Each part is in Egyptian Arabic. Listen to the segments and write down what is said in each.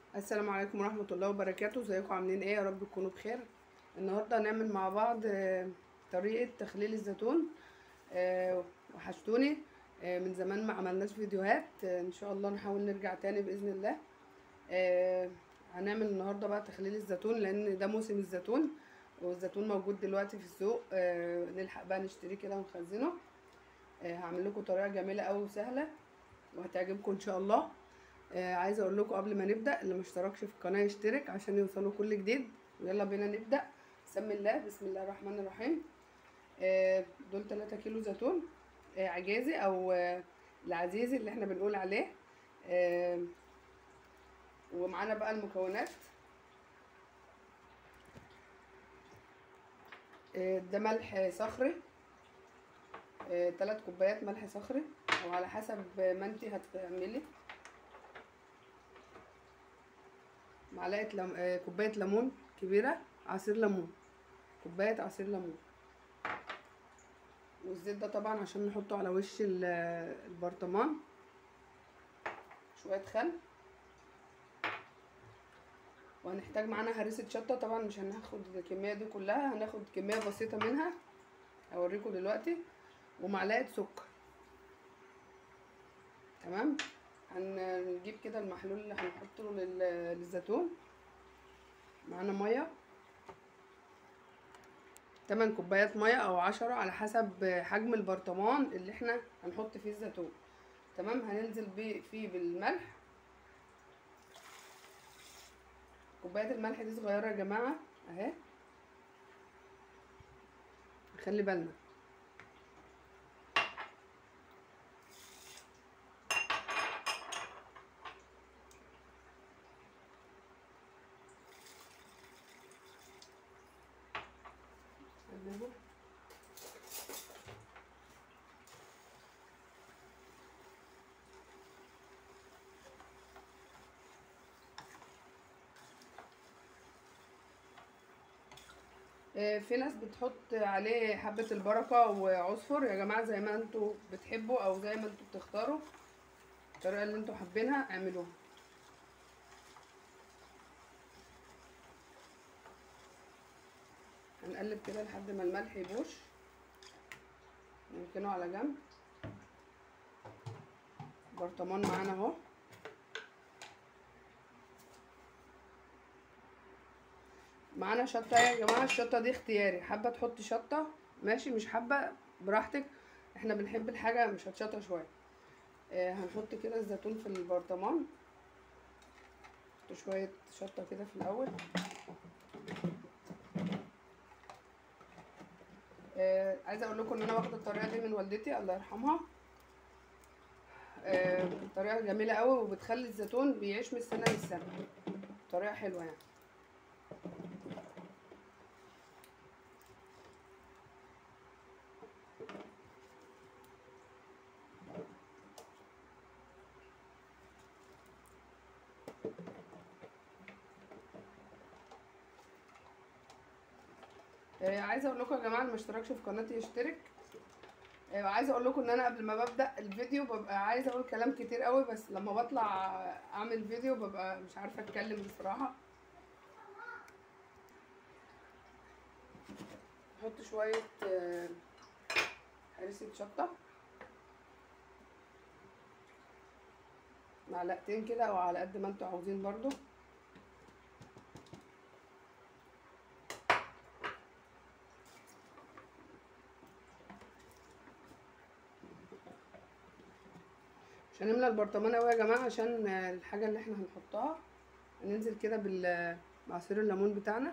السلام عليكم ورحمة الله وبركاته ازيكم عاملين ايه يا رب تكونوا بخير النهاردة هنعمل مع بعض آه، طريقة تخليل الزيتون آه، وحشتوني آه، من زمان ما عملناش فيديوهات آه، ان شاء الله نحاول نرجع تاني بإذن الله آه، هنعمل النهاردة بقى تخليل الزيتون لان ده موسم الزيتون والزيتون موجود دلوقتي في السوق آه، نلحق بقى نشتريه كده ونخزنه آه، هعمل لكم طريقة جميلة قوي وسهلة وهتعجبكم ان شاء الله آه عايزه اقول لكم قبل ما نبدا اللي ما اشتركش في القناه يشترك عشان يوصلوا كل جديد ويلا بينا نبدا بسم الله بسم الله الرحمن الرحيم آه دول 3 كيلو زيتون آه عجازي او آه العزيزي اللي احنا بنقول عليه آه ومعانا بقى المكونات آه ده ملح صخري آه 3 كوبايات ملح صخري او على حسب ما انتي هتعملي معلقه لم... آه، كوبايه ليمون كبيره عصير ليمون كوبايه عصير ليمون والزيت ده طبعا عشان نحطه على وش ال- البرطمان شويه خل وهنحتاج معانا هريسه شطه طبعا مش هناخد الكميه دي كلها هناخد كميه بسيطه منها هوريكم دلوقتي ومعلقه سكر تمام هنجيب كده المحلول اللي هنحطه لل- للزيتون معانا ميه 8 كوبايات ميه او عشرة على حسب حجم البرطمان اللي احنا هنحط فيه الزيتون تمام هننزل بيه فيه بالملح كوبايه الملح دي صغيره يا جماعه اهي خلي بالنا قلبه. آه، في ناس بتحط عليه حبة البركة وعصفر يا جماعة زي ما انتوا بتحبوا او زي ما انتوا بتختاروا الطريقة اللي انتوا حابينها اعملوها هنقلب كده لحد ما الملح يبوش نركنه على جنب برطمان معانا اهو معانا شطه يا جماعه الشطه دي اختياري حابه تحطي شطه ماشي مش حابه براحتك احنا بنحب الحاجه مش هتشطه شويه آه هنحط كده الزيتون في البرطمان نحط شويه شطه كده في الاول آه عايزه اقول لكم ان انا واخده الطريقه دي من والدتي الله يرحمها آه طريقه جميله قوي وبتخلي الزيتون بيعيش من السنه للسنه طريقه حلوه يعني آه، عايزه اقول لكم يا جماعه اللي ما اشتركش في قناتي يشترك آه، وعايزه اقول لكم ان انا قبل ما ببدا الفيديو ببقى عايزه اقول كلام كتير قوي بس لما بطلع اعمل فيديو ببقى مش عارفه اتكلم بصراحه نحط شويه آه، هريسه شطه معلقتين كده او على قد ما انتوا عاوزين برضو مش هنملى البرطمان قوي يا جماعه عشان الحاجه اللي احنا هنحطها هننزل كده بال بعصير الليمون بتاعنا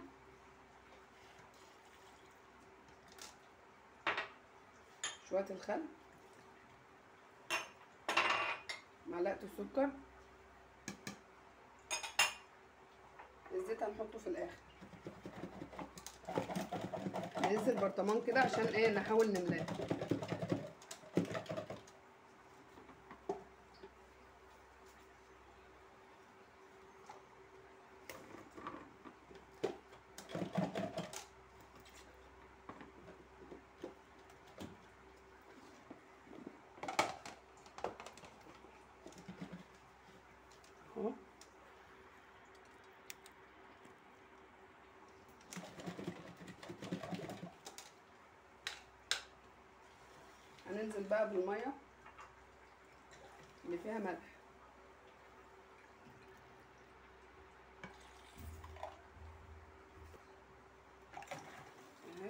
شويه الخل معلقه السكر الزيت هنحطه في الاخر ننزل البرطمان كده عشان ايه نحاول نملاه اهو بقى بالميه اللي فيها ملح اهي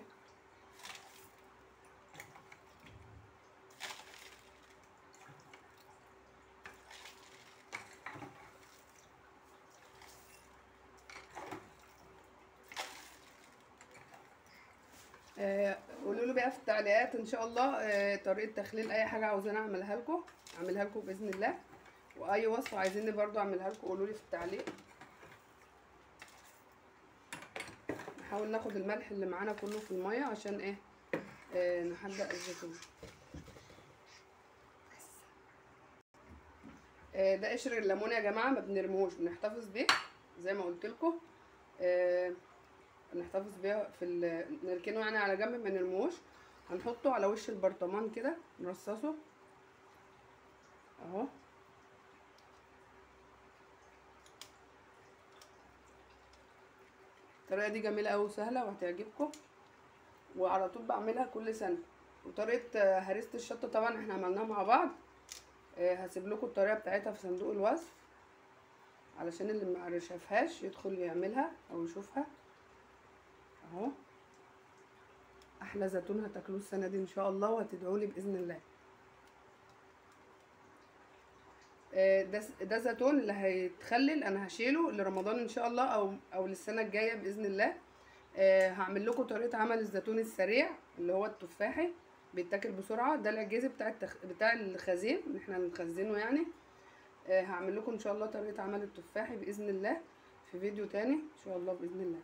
آه، قولوا لي بقى في التعليقات ان شاء الله آه، طريقه تخليل اي حاجه عاوزاني اعملها لكم اعملها لكم باذن الله واي وصفه عايزيني برضو اعملها لكم قولوا لي في التعليق نحاول ناخد الملح اللي معانا كله في الميه عشان ايه آه، نحدق الزيتون آه، ده قشر الليمون يا جماعه ما بنرموش بنحتفظ بيه زي ما قلت لكم آه نحتفظ بيه في ال- نركنه يعني على جنب ما نرموش هنحطه على وش البرطمان كده نرصصه اهو الطريقه دي جميله قوي وسهله وهتعجبكم وعلى طول بعملها كل سنه وطريقه آه، هريسه الشطه طبعا احنا عملناها مع بعض آه، هسيب لكم الطريقه بتاعتها في صندوق الوصف علشان اللي ما شافهاش يدخل يعملها او يشوفها اهو احلى زيتون هتاكلوه السنه دي ان شاء الله وهتدعوا لي باذن الله آه، ده ده زيتون اللي هيتخلل انا هشيله لرمضان ان شاء الله او او للسنه الجايه باذن الله آه، هعمل لكم طريقه عمل الزيتون السريع اللي هو التفاحي بيتاكل بسرعه ده العجيزي بتاع التخ... بتاع الخزين اللي احنا نخزنه يعني آه، هعمل لكم ان شاء الله طريقه عمل التفاحي باذن الله في فيديو تاني ان شاء الله باذن الله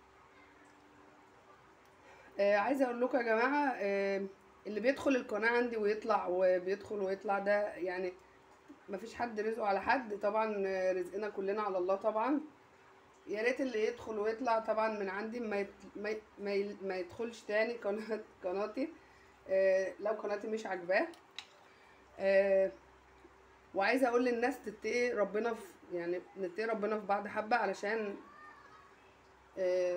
آه عايزه اقول لكم يا جماعه آه اللي بيدخل القناه عندي ويطلع وبيدخل ويطلع ده يعني مفيش حد رزقه على حد طبعا آه، رزقنا كلنا على الله طبعا يا ريت اللي يدخل ويطلع طبعا من عندي ما يت... ما, ي... ما, ي... ما يدخلش تاني قناه قناتي آه لو قناتي مش عاجباه آه وعايزه اقول للناس تتقي ربنا في يعني نتقي ربنا في بعض حبه علشان آه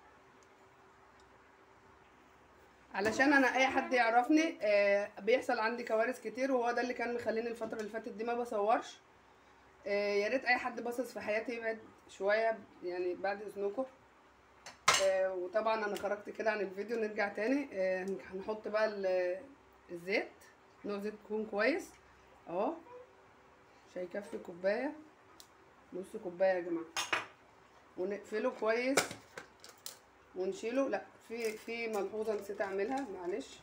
علشان انا اي حد يعرفني آه بيحصل عندي كوارث كتير وهو ده اللي كان مخليني الفتره اللي فاتت دي ما بصورش آه يا ريت اي حد باصص في حياتي يبعد شويه يعني بعد اذنكم آه وطبعا انا خرجت كده عن الفيديو نرجع تاني آه هنحط بقى ال- الزيت نوع زيت يكون كويس اهو مش هيكفي كوبايه نص كوبايه يا جماعه ونقفله كويس ونشيله لا في في ملحوظه نسيت اعملها معلش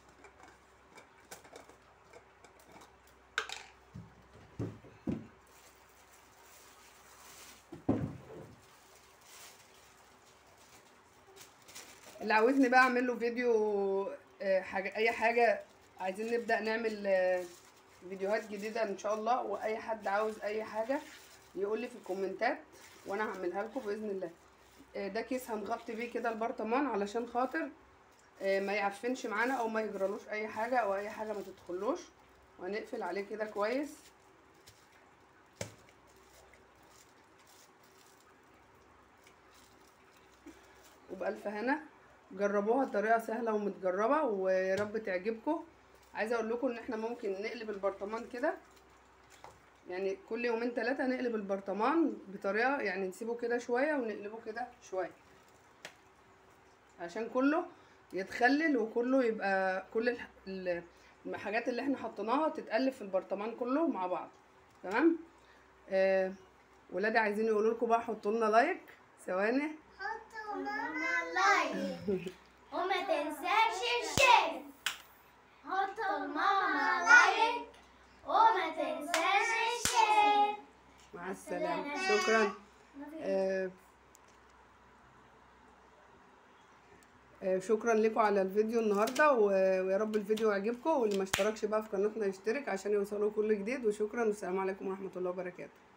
اللي عاوزني بقى اعمل له فيديو آه، حاجه اي حاجه عايزين نبدا نعمل آه، فيديوهات جديده ان شاء الله واي حد عاوز اي حاجه يقول لي في الكومنتات وانا هعملها لكم باذن الله آه، ده كيس هنغطي بيه كده البرطمان علشان خاطر آه، ما يعفنش معانا او ما يجرالوش اي حاجه او اي حاجه ما تدخلوش وهنقفل عليه كده كويس وبألف هنا جربوها طريقه سهله ومتجربه ويا رب تعجبكم عايزه اقول لكم ان احنا ممكن نقلب البرطمان كده يعني كل يومين ثلاثه نقلب البرطمان بطريقه يعني نسيبه كده شويه ونقلبه كده شويه عشان كله يتخلل وكله يبقى كل الح- ال- الحاجات اللي احنا حطيناها تتقلب في البرطمان كله مع بعض تمام آه ولادي عايزين يقولوا لكم بقى حطوا لنا لايك ثواني حطوا ماما لايك وما تنساش الشير حطوا ماما لايك وما تنساش الشير مع السلامه شكرا آه آه، شكرا لكم على الفيديو النهارده و- ويا رب الفيديو يعجبكم واللي ما اشتركش بقى في قناتنا يشترك عشان يوصلوا كل جديد وشكرا والسلام عليكم ورحمه الله وبركاته